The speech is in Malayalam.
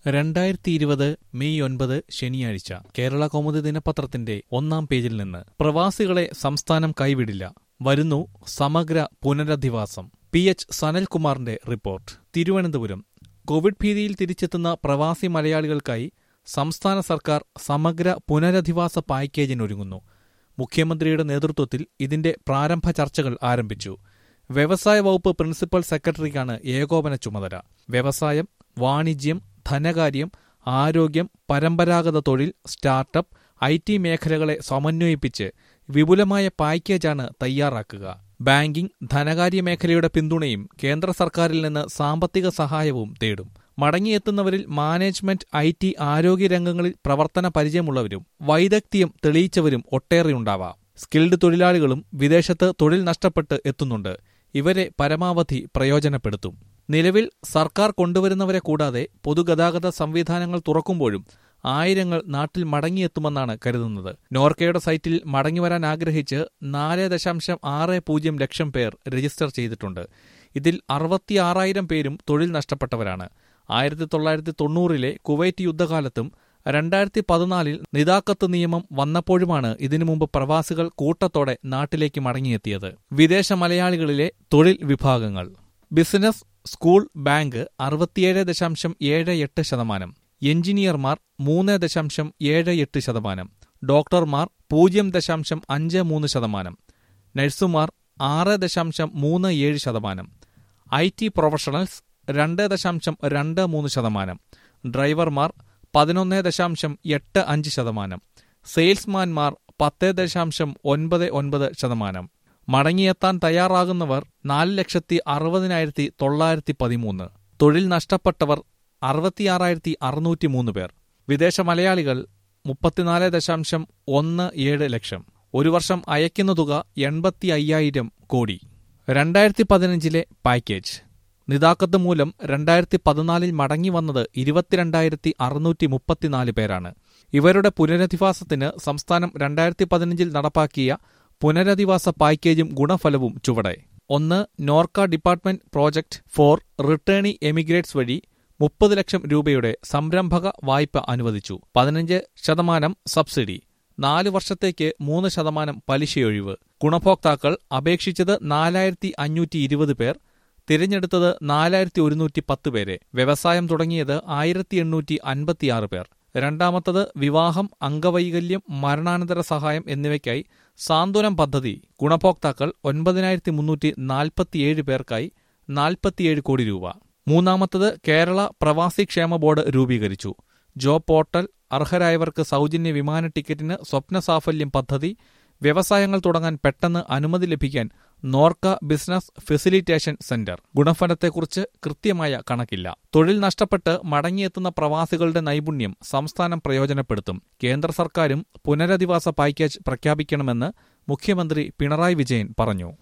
രണ്ടായിരത്തി ഇരുപത് മെയ് ഒൻപത് ശനിയാഴ്ച കേരള കൗമുദി ദിനപത്രത്തിന്റെ ഒന്നാം പേജിൽ നിന്ന് പ്രവാസികളെ സംസ്ഥാനം കൈവിടില്ല വരുന്നു സമഗ്ര പുനരധിവാസം പി എച്ച് സനൽകുമാറിന്റെ റിപ്പോർട്ട് തിരുവനന്തപുരം കോവിഡ് ഭീതിയിൽ തിരിച്ചെത്തുന്ന പ്രവാസി മലയാളികൾക്കായി സംസ്ഥാന സർക്കാർ സമഗ്ര പുനരധിവാസ പാക്കേജിനൊരുങ്ങുന്നു മുഖ്യമന്ത്രിയുടെ നേതൃത്വത്തിൽ ഇതിന്റെ പ്രാരംഭ ചർച്ചകൾ ആരംഭിച്ചു വ്യവസായ വകുപ്പ് പ്രിൻസിപ്പൽ സെക്രട്ടറിക്കാണ് ഏകോപന ചുമതല വ്യവസായം വാണിജ്യം ധനകാര്യം ആരോഗ്യം പരമ്പരാഗത തൊഴിൽ സ്റ്റാർട്ടപ്പ് ഐ ടി മേഖലകളെ സമന്വയിപ്പിച്ച് വിപുലമായ പാക്കേജാണ് തയ്യാറാക്കുക ബാങ്കിംഗ് ധനകാര്യ മേഖലയുടെ പിന്തുണയും കേന്ദ്ര സർക്കാരിൽ നിന്ന് സാമ്പത്തിക സഹായവും തേടും മടങ്ങിയെത്തുന്നവരിൽ മാനേജ്മെന്റ് ഐ ടി ആരോഗ്യ രംഗങ്ങളിൽ പ്രവർത്തന പരിചയമുള്ളവരും വൈദഗ്ധ്യം തെളിയിച്ചവരും ഒട്ടേറെയുണ്ടാവാം സ്കിൽഡ് തൊഴിലാളികളും വിദേശത്ത് തൊഴിൽ നഷ്ടപ്പെട്ട് എത്തുന്നുണ്ട് ഇവരെ പരമാവധി പ്രയോജനപ്പെടുത്തും നിലവിൽ സർക്കാർ കൊണ്ടുവരുന്നവരെ കൂടാതെ പൊതുഗതാഗത സംവിധാനങ്ങൾ തുറക്കുമ്പോഴും ആയിരങ്ങൾ നാട്ടിൽ മടങ്ങിയെത്തുമെന്നാണ് കരുതുന്നത് നോർക്കയുടെ സൈറ്റിൽ മടങ്ങിവരാൻ ആഗ്രഹിച്ച് നാല് ദശാംശം ആറ് പൂജ്യം ലക്ഷം പേർ രജിസ്റ്റർ ചെയ്തിട്ടുണ്ട് ഇതിൽ അറുപത്തിയാറായിരം പേരും തൊഴിൽ നഷ്ടപ്പെട്ടവരാണ് ആയിരത്തി തൊള്ളായിരത്തി തൊണ്ണൂറിലെ കുവൈറ്റ് യുദ്ധകാലത്തും രണ്ടായിരത്തി പതിനാലിൽ നിതാക്കത്ത് നിയമം വന്നപ്പോഴുമാണ് ഇതിനു മുമ്പ് പ്രവാസികൾ കൂട്ടത്തോടെ നാട്ടിലേക്ക് മടങ്ങിയെത്തിയത് വിദേശ മലയാളികളിലെ തൊഴിൽ വിഭാഗങ്ങൾ ബിസിനസ് സ്കൂൾ ബാങ്ക് അറുപത്തിയേഴ് ദശാംശം ഏഴ് എട്ട് ശതമാനം എഞ്ചിനീയർമാർ മൂന്ന് ദശാംശം ഏഴ് എട്ട് ശതമാനം ഡോക്ടർമാർ പൂജ്യം ദശാംശം അഞ്ച് മൂന്ന് ശതമാനം നഴ്സുമാർ ആറ് ദശാംശം മൂന്ന് ഏഴ് ശതമാനം ഐ ടി പ്രൊഫഷണൽസ് രണ്ട് ദശാംശം രണ്ട് മൂന്ന് ശതമാനം ഡ്രൈവർമാർ പതിനൊന്ന് ദശാംശം എട്ട് അഞ്ച് ശതമാനം സെയിൽസ്മാൻമാർ പത്ത് ദശാംശം ഒൻപത് ഒൻപത് ശതമാനം മടങ്ങിയെത്താൻ തയ്യാറാകുന്നവർ നാല് ലക്ഷത്തി അറുപതിനായിരത്തി തൊള്ളായിരത്തി പതിമൂന്ന് തൊഴിൽ നഷ്ടപ്പെട്ടവർ അറുപത്തിയാറായിരത്തി അറുന്നൂറ്റി മൂന്ന് പേർ വിദേശ മലയാളികൾ മുപ്പത്തിനാല് ദശാംശം ഒന്ന് ഏഴ് ലക്ഷം ഒരു വർഷം അയക്കുന്ന തുക എൺപത്തി അയ്യായിരം കോടി രണ്ടായിരത്തി പതിനഞ്ചിലെ പാക്കേജ് നിതാക്കത്ത് മൂലം രണ്ടായിരത്തി പതിനാലിൽ മടങ്ങി വന്നത് ഇരുപത്തിരണ്ടായിരത്തി അറുന്നൂറ്റി മുപ്പത്തിനാല് പേരാണ് ഇവരുടെ പുനരധിവാസത്തിന് സംസ്ഥാനം രണ്ടായിരത്തി പതിനഞ്ചിൽ നടപ്പാക്കിയ പുനരധിവാസ പാക്കേജും ഗുണഫലവും ചുവടെ ഒന്ന് Norka department project for returnee emigrates വഴി മുപ്പത് ലക്ഷം രൂപയുടെ സംരംഭക വായ്പ അനുവദിച്ചു പതിനഞ്ച് ശതമാനം സബ്സിഡി നാല് വർഷത്തേക്ക് മൂന്ന് ശതമാനം പലിശയൊഴിവ് ഗുണഭോക്താക്കൾ അപേക്ഷിച്ചത് നാലായിരത്തി അഞ്ഞൂറ്റി ഇരുപത് പേർ തിരഞ്ഞെടുത്തത് നാലായിരത്തി ഒരുന്നൂറ്റി പത്ത് പേരെ വ്യവസായം തുടങ്ങിയത് ആയിരത്തി എണ്ണൂറ്റി അൻപത്തിയാറ് പേർ രണ്ടാമത്തത് വിവാഹം അംഗവൈകല്യം മരണാനന്തര സഹായം എന്നിവയ്ക്കായി സാന്ത്വനം പദ്ധതി ഗുണഭോക്താക്കൾ ഒൻപതിനായിരത്തി മുന്നൂറ്റി നാൽപ്പത്തിയേഴ് പേർക്കായി നാൽപ്പത്തിയേഴ് കോടി രൂപ മൂന്നാമത്തത് കേരള പ്രവാസി ക്ഷേമ ബോർഡ് രൂപീകരിച്ചു ജോബ് പോർട്ടൽ അർഹരായവർക്ക് സൗജന്യ വിമാന ടിക്കറ്റിന് സ്വപ്ന സാഫല്യം പദ്ധതി വ്യവസായങ്ങൾ തുടങ്ങാൻ പെട്ടെന്ന് അനുമതി ലഭിക്കാൻ നോർക്ക ബിസിനസ് ഫെസിലിറ്റേഷൻ സെന്റർ ഗുണഫലത്തെക്കുറിച്ച് കൃത്യമായ കണക്കില്ല തൊഴിൽ നഷ്ടപ്പെട്ട് മടങ്ങിയെത്തുന്ന പ്രവാസികളുടെ നൈപുണ്യം സംസ്ഥാനം പ്രയോജനപ്പെടുത്തും കേന്ദ്ര സർക്കാരും പുനരധിവാസ പാക്കേജ് പ്രഖ്യാപിക്കണമെന്ന് മുഖ്യമന്ത്രി പിണറായി വിജയൻ പറഞ്ഞു